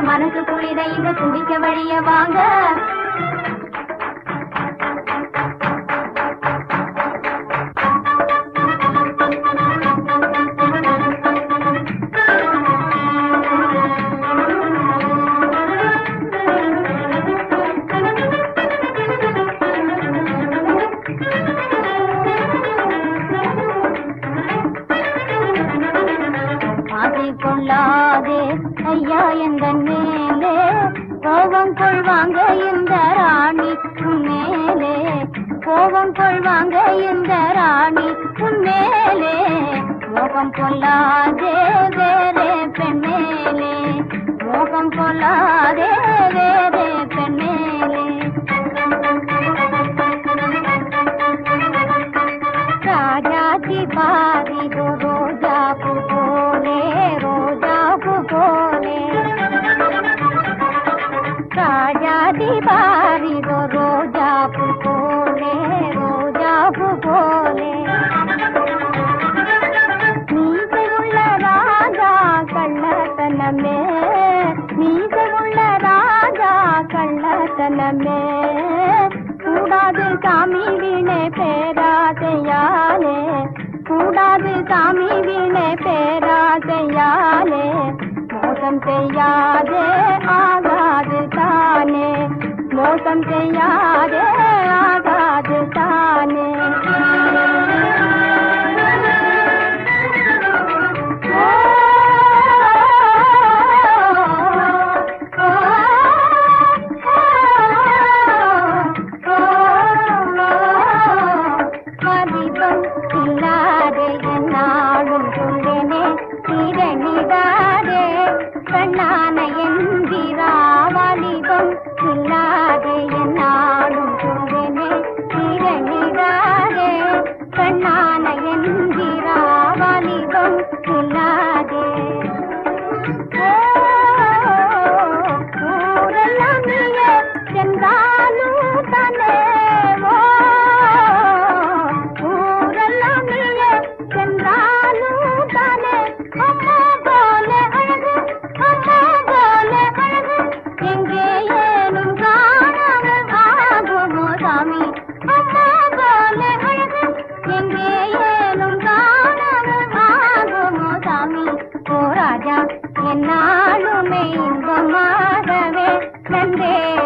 மனசு குளிர இங்க குடிக்க வழிய வாங்க ஆசை கொள்ளாதே ஐயா எந்த மேலே கோபம் கொள்வாங்க இந்த ராணி உன்மேலே கோபம் கொள்வாங்க இந்த ராணி உன்மேலே மோகம் கொள்ளாதே வேறே பெண்மேலே மோகம் கொள்ளாதே வேறே பெண்மேலே ராஜாதி பாரிதோ ரோஜா பூ போலே ரோஜா பூ போலே ராஜாதி பாரிதோ ரோஜா பூ போலே ரோஜா பூ போலே மீசையுள்ள ராஜா கள்ளத்தனமே மீசையுள்ள ராஜா கள்ளத்தனமே கூடாது சாமி வீணே பேராசையாலே கூடாது சாமி வீணே பேராசையாலே மோசம் செய்யாதே ஆகாது தானே மோசம் செய்யாதே ஆகாது தானே மதிப்பம் இல்லாதே என்னாலும் சொல்லேனே திரணிடாதே கண்ணான என்கிறா வாலிபம் இல்லாதே என்னாலும் சொல்லேனே திரணிடாதே கண்ணான என்கிறா வாலிபம் இல்லாதே ஊரெல்லாம் நீயே சென்றாலும் தானே ஓ ஊரெல்லாம் நீயே சென்றாலும் தானே அம்மா போல அழகு அம்மா போல அழகு எங்கே ஏனும் காணாமல் ஆகுமோ சாமி அம்மா போல அழகு எங்கே ஏனும் காணாமல் ஆகுமோ சாமி ஓ ராஜா என்னாலுமே இன்பமாகவே நன்றே